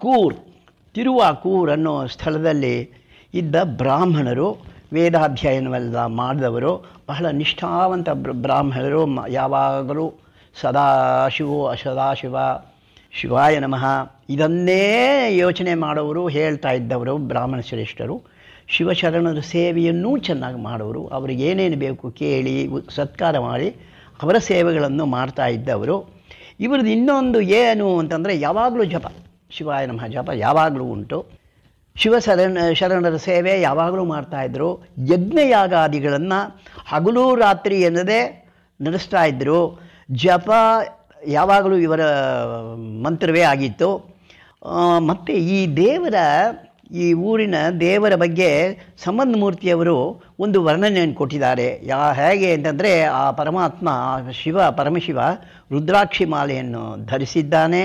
ತಿರುವಾಕೂರ್ ತಿರುವಾಕೂರ್ ಅನ್ನೋ ಸ್ಥಳದಲ್ಲಿ ಇದ್ದ ಬ್ರಾಹ್ಮಣರು ವೇದಾಧ್ಯಯನವೆಲ್ಲ ಮಾಡಿದವರು ಬಹಳ ನಿಷ್ಠಾವಂತ ಬ್ರ- ಬ್ರಾಹ್ಮಣರು ಮ- ಯಾವಾಗಲೂ ಸದಾಶಿವೋ ಸದಾಶಿವ ಶಿವಾಯ ನಮಃ ಇದನ್ನೇ ಯೋಚನೆ ಮಾಡೋರು ಹೇಳ್ತಾ ಇದ್ದವರು ಬ್ರಾಹ್ಮಣ ಶ್ರೇಷ್ಠರು ಶಿವಶರಣರ ಸೇವೆಯನ್ನೂ ಚೆನ್ನಾಗಿ ಮಾಡೋರು ಅವರಿಗೆ ಏನೇನು ಬೇಕು ಕೇಳಿ ಉ- ಸತ್ಕಾರ ಮಾಡಿ ಅವರ ಸೇವೆಗಳನ್ನು ಮಾಡ್ತಾ ಇದ್ದವರು ಇವ್ರದ್ದು ಇನ್ನೊಂದು ಏನು ಅಂತಂದರೆ ಯಾವಾಗಲೂ ಜಪ ಶಿವಾಯ ನಮಃ ಜಪ ಯಾವಾಗಲೂ ಉಂಟು ಶಿವ ಶರಣ ಶರಣರ ಸೇವೆ ಯಾವಾಗಲೂ ಮಾಡ್ತಾಯಿದ್ರು ಯಜ್ಞಯಾಗಾದಿಗಳನ್ನು ಹಗಲು ರಾತ್ರಿ ಎನ್ನದೇ ನಡೆಸ್ತಾ ಇದ್ದರು ಜಪ ಯಾವಾಗಲೂ ಇವರ ಮಂತ್ರವೇ ಆಗಿತ್ತು ಮತ್ತು ಈ ದೇವರ ಈ ಊರಿನ ದೇವರ ಬಗ್ಗೆ ಸಂಬಂಧಮೂರ್ತಿಯವರು ಒಂದು ವರ್ಣನೆಯನ್ನು ಕೊಟ್ಟಿದ್ದಾರೆ ಯಾ ಹೇಗೆ ಅಂತಂದರೆ ಆ ಪರಮಾತ್ಮ ಆ ಶಿವ ಪರಮಶಿವ ರುದ್ರಾಕ್ಷಿ ಮಾಲೆಯನ್ನು ಧರಿಸಿದ್ದಾನೆ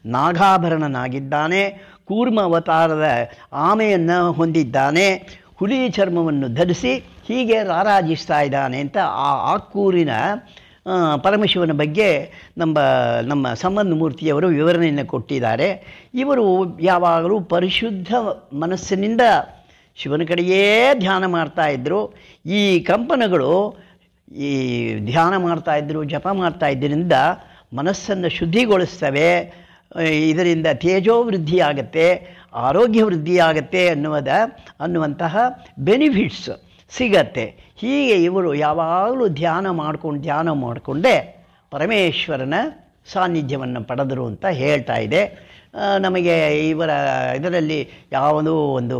ನಾಗಾಭರಣನಾಗಿದ್ದಾನೆ ಕೂರ್ಮ ಅವತಾರದ ಆಮೆಯನ್ನು ಹೊಂದಿದ್ದಾನೆ ಹುಲಿ ಚರ್ಮವನ್ನು ಧರಿಸಿ ಹೀಗೆ ರಾರಾಜಿಸ್ತಾ ಇದ್ದಾನೆ ಅಂತ ಆ ಆಕ್ಕೂರಿನ ಆ, ಪರಮಶಿವನ ಬಗ್ಗೆ ನಮ್ಮ ನಮ್ಮ ಸಂಬಂಧ ಮೂರ್ತಿಯವರು ವಿವರಣೆಯನ್ನು ಕೊಟ್ಟಿದ್ದಾರೆ ಇವರು ಯಾವಾಗಲೂ ಪರಿಶುದ್ಧ ಮನಸ್ಸಿನಿಂದ ಶಿವನ ಕಡೆಯೇ ಧ್ಯಾನ ಮಾಡ್ತಾ ಇದ್ದರು ಈ ಕಂಪನಗಳು ಈ ಧ್ಯಾನ ಮಾಡ್ತಾ ಇದ್ದರು ಜಪ ಮಾಡ್ತಾ ಇದ್ದರಿಂದ ಮನಸ್ಸನ್ನು ಶುದ್ಧಿಗೊಳಿಸ್ತವೆ ಆ, ಇದರಿಂದ ತೇಜೋ ವೃದ್ಧಿಯಾಗತ್ತೆ ಆರೋಗ್ಯ ವೃದ್ಧಿಯಾಗತ್ತೆ ಅನ್ನುವುದ ಅನ್ನುವಂತಹ ಬೆನಿಫಿಟ್ಸ್ ಸಿಗತ್ತೆ ಹೀಗೆ ಇವರು ಯಾವಾಗಲೂ ಧ್ಯಾನ ಮಾಡ್ಕೊಂಡು ಧ್ಯಾನ ಮಾಡಿಕೊಂಡೇ ಪರಮೇಶ್ವರನ ಸಾನ್ನಿಧ್ಯವನ್ನು ಪಡೆದರು ಅಂತ ಹೇಳ್ತಾ ಇದೆ ಆ, ನಮಗೆ ಇವರ ಇದರಲ್ಲಿ ಯಾವುದೋ ಒಂದು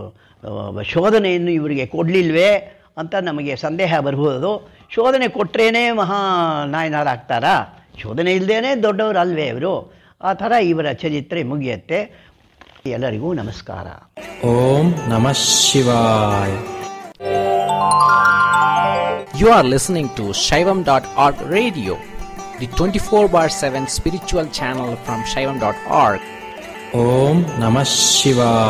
ಆ, ಶೋಧನೆಯನ್ನು ಇವರಿಗೆ ಕೊಡಲಿಲ್ವೇ ಅಂತ ನಮಗೆ ಸಂದೇಹ ಬರ್ಬೋದು ಶೋಧನೆ ಕೊಟ್ಟರೇನೇ ಮಹಾ ನಾಯನರಾಗ್ತಾರಾ ಶೋಧನೆ ಇಲ್ಲದೇ ದೊಡ್ಡವರು ಅಲ್ವೇ ಇವರು ಆ ಥರ ಇವರ ಚರಿತ್ರೆ ಮುಗಿಯುತ್ತೆ ಎಲ್ಲರಿಗೂ ನಮಸ್ಕಾರ ಓಂ ನಮಃ ಶಿವಾಯ You are listening to Shaivam.org radio, the 24 bar 7 spiritual channel from Shaivam.org. ಓಂ ನಮಃ ಶಿವಾಯ